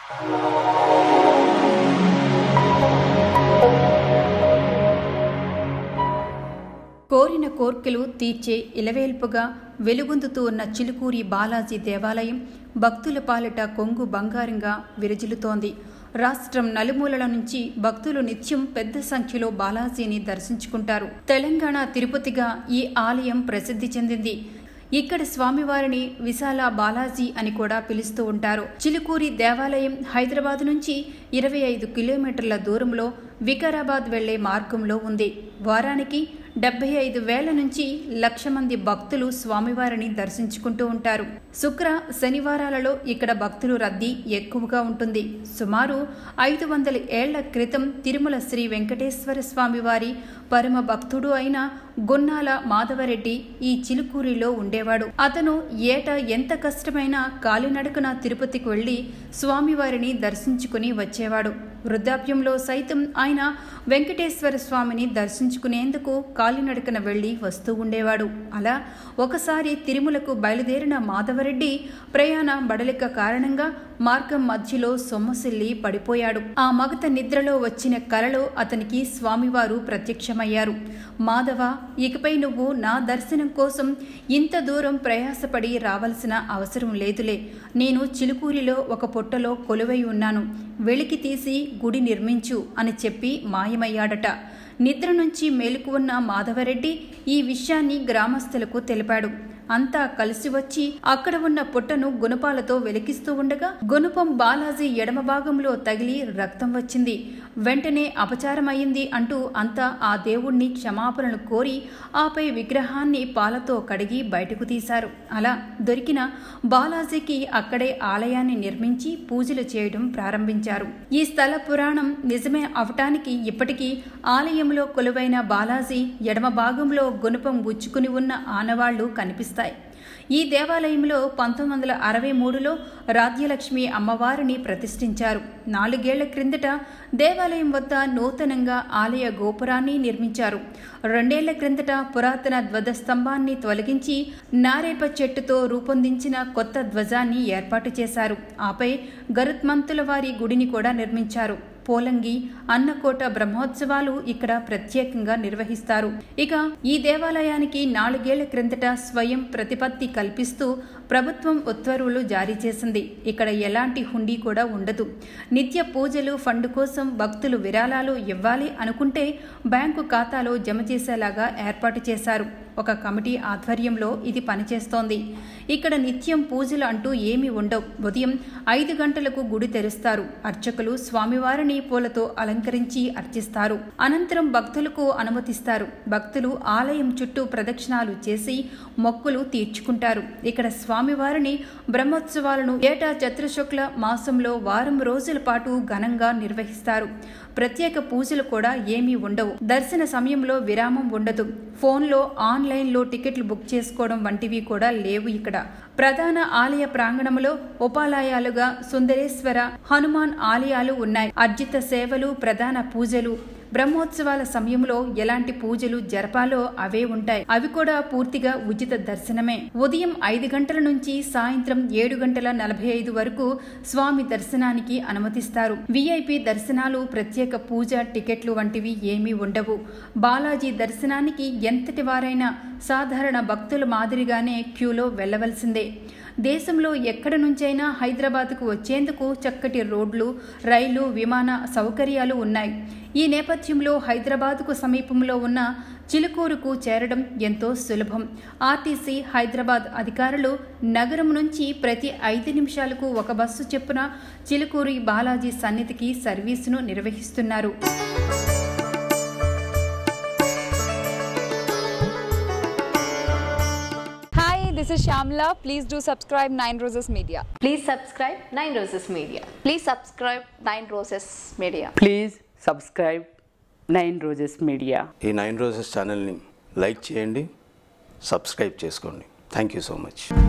కోరిన కోర్కెలు తీర్చే ఇలవేల్పుగా వెలుగొందుతూ ఉన్న చిలుకూరి బాలాజీ దేవాలయం భక్తుల పాలిట కొంగు బంగారంగా విరజిల్లుతోంది రాష్ట్రం నలుమూలల నుంచి భక్తులు నిత్యం పెద్ద సంఖ్యలో బాలాజీని దర్శించుకుంటారు తెలంగాణ తిరుపతిగా ఈ ఆలయం ప్రసిద్ధి చెందింది ఇక్కడ స్వామివారిని విశాల బాలాజీ అని కూడా పిలుస్తూ ఉంటారు చిలుకూరి దేవాలయం హైదరాబాద్ నుంచి ఇరవై ఐదు కిలోమీటర్ల దూరంలో వికారాబాద్ వెళ్లే మార్గంలో ఉంది వారానికి డెబ్బై ఐదు వేల నుంచి లక్ష మంది భక్తులు స్వామివారిని దర్శించుకుంటూ ఉంటారు శుక్ర శనివారాలలో ఇక్కడ భక్తులు రద్దీ ఎక్కువగా ఉంటుంది సుమారు ఐదు వందల ఏళ్ల క్రితం తిరుమల శ్రీ వెంకటేశ్వర స్వామివారి పరమ భక్తుడు అయిన గున్నాల మాధవరెడ్డి ఈ చిలుకూరిలో ఉండేవాడు అతను ఏటా ఎంత కష్టమైనా కాలినడకన తిరుపతికి వెళ్లి స్వామివారిని దర్శించుకుని వచ్చేవాడు వృద్ధాప్యంలో సైతం ఆయన వెంకటేశ్వర స్వామిని దర్శించుకునేందుకు కాలినడకన వెళ్లి వస్తూ ఉండేవాడు అలా ఒకసారి తిరుమలకు బయలుదేరిన మాధవరెడ్డి ప్రయాణ బడలిక కారణంగా మార్గం మధ్యలో సొమ్మసిల్లి పడిపోయాడు ఆ మగత నిద్రలో వచ్చిన కలలో అతనికి స్వామివారు ప్రత్యక్షమయ్యారు మాధవ ఇకపై నువ్వు నా దర్శనం కోసం ఇంత దూరం ప్రయాసపడి రావాల్సిన అవసరం లేదులే నేను చిలుకూరిలో ఒక పొట్టలో కొలువై ఉన్నాను వెలికి తీసి గుడి నిర్మించు అని చెప్పి మాయమయ్యాడట నిద్ర నుంచి మేలుకున్న మాధవరెడ్డి ఈ విషయాన్ని గ్రామస్తులకు తెలిపాడు అంతా కలిసి వచ్చి అక్కడ ఉన్న పుట్టను గుణపాలతో వెలికిస్తూ ఉండగా గుణపం బాలాజీ ఎడమ భాగంలో తగిలి రక్తం వచ్చింది వెంటనే అపచారమయ్యింది అంటూ అంతా ఆ దేవుణ్ణి క్షమాపణలు కోరి ఆపై విగ్రహాన్ని పాలతో కడిగి బయటకు తీశారు అలా దొరికిన బాలాజీకి అక్కడే ఆలయాన్ని నిర్మించి పూజలు చేయడం ప్రారంభించారు ఈ స్థల పురాణం నిజమే అవటానికి ఇప్పటికీ ఆలయంలో కొలువైన బాలాజీ ఎడమ భాగంలో గుణపం గుచ్చుకుని ఉన్న ఆనవాళ్లు కనిపిస్తాయి ఈ దేవాలయంలో పంతొమ్మిది వందల అరవై మూడులో రాజ్యలక్ష్మి అమ్మవారిని ప్రతిష్ఠించారు నాలుగేళ్ల క్రిందట దేవాలయం వద్ద నూతనంగా ఆలయ గోపురాన్ని నిర్మించారు రెండేళ్ల క్రిందట పురాతన ధ్వజస్తంభాన్ని తొలగించి నారేప చెట్టుతో రూపొందించిన కొత్త ధ్వజాన్ని ఏర్పాటు చేశారు ఆపై గరుత్మంతుల వారి గుడిని కూడా నిర్మించారు పోలంగి అన్నకోట బ్రహ్మోత్సవాలు ఇక్కడ ప్రత్యేకంగా నిర్వహిస్తారు ఇక ఈ దేవాలయానికి నాలుగేళ్ల క్రిందట స్వయం ప్రతిపత్తి కల్పిస్తూ ప్రభుత్వం ఉత్తర్వులు జారీ చేసింది ఇక్కడ ఎలాంటి హుండీ కూడా ఉండదు నిత్య పూజలు ఫండ్ కోసం భక్తులు విరాళాలు ఇవ్వాలి అనుకుంటే బ్యాంకు ఖాతాలో జమ చేసేలాగా ఏర్పాటు చేశారు ఒక కమిటీ ఆధ్వర్యంలో ఇది పనిచేస్తోంది ఇక్కడ నిత్యం పూజలు అంటూ ఏమీ ఉండవు ఉదయం ఐదు గంటలకు గుడి తెరుస్తారు అర్చకులు స్వామివారిని పూలతో అలంకరించి అర్చిస్తారు అనంతరం భక్తులకు అనుమతిస్తారు భక్తులు ఆలయం చుట్టూ ప్రదక్షిణాలు చేసి మొక్కులు తీర్చుకుంటారు ఇక్కడ స్వామివారిని బ్రహ్మోత్సవాలను ఏటా చతుర్శుక్ల మాసంలో వారం రోజుల పాటు ఘనంగా నిర్వహిస్తారు ప్రత్యేక పూజలు కూడా ఏమీ ఉండవు దర్శన సమయంలో విరామం ఉండదు ఫోన్లో ఆన్లైన్లో టికెట్లు బుక్ చేసుకోవడం వంటివి కూడా లేవు ఇక్కడ ప్రధాన ఆలయ ప్రాంగణంలో ఉపాలయాలుగా సుందరేశ్వర హనుమాన్ ఆలయాలు ఉన్నాయి అర్జిత సేవలు ప్రధాన పూజలు బ్రహ్మోత్సవాల సమయంలో ఎలాంటి పూజలు జరపాలో అవే ఉంటాయి అవి కూడా పూర్తిగా ఉచిత దర్శనమే ఉదయం ఐదు గంటల నుంచి సాయంత్రం ఏడు గంటల నలభై ఐదు వరకు స్వామి దర్శనానికి అనుమతిస్తారు విఐపి దర్శనాలు ప్రత్యేక పూజ టికెట్లు వంటివి ఏమీ ఉండవు బాలాజీ దర్శనానికి ఎంతటి వారైనా సాధారణ భక్తుల మాదిరిగానే క్యూలో వెళ్లవలసిందే దేశంలో ఎక్కడి నుంచైనా హైదరాబాద్కు వచ్చేందుకు చక్కటి రోడ్లు రైలు విమాన సౌకర్యాలు ఉన్నాయి ఈ నేపథ్యంలో హైదరాబాద్కు సమీపంలో ఉన్న చిలుకూరుకు చేరడం ఎంతో సులభం ఆర్టీసీ హైదరాబాద్ అధికారులు నగరం నుంచి ప్రతి ఐదు నిమిషాలకు ఒక బస్సు చెప్పున చిలుకూరి బాలాజీ సన్నిధికి సర్వీసును నిర్వహిస్తున్నారు Hi, this is Shamla. Please do subscribe Nine Roses Media. Please subscribe Nine Roses Media. Please subscribe Nine Roses Media. Please subscribe nine roses media ఈ నైన్ రోజెస్ ఛానల్ని లైక్ చేయండి సబ్స్క్రైబ్ చేసుకోండి థ్యాంక్ యూ సో మచ్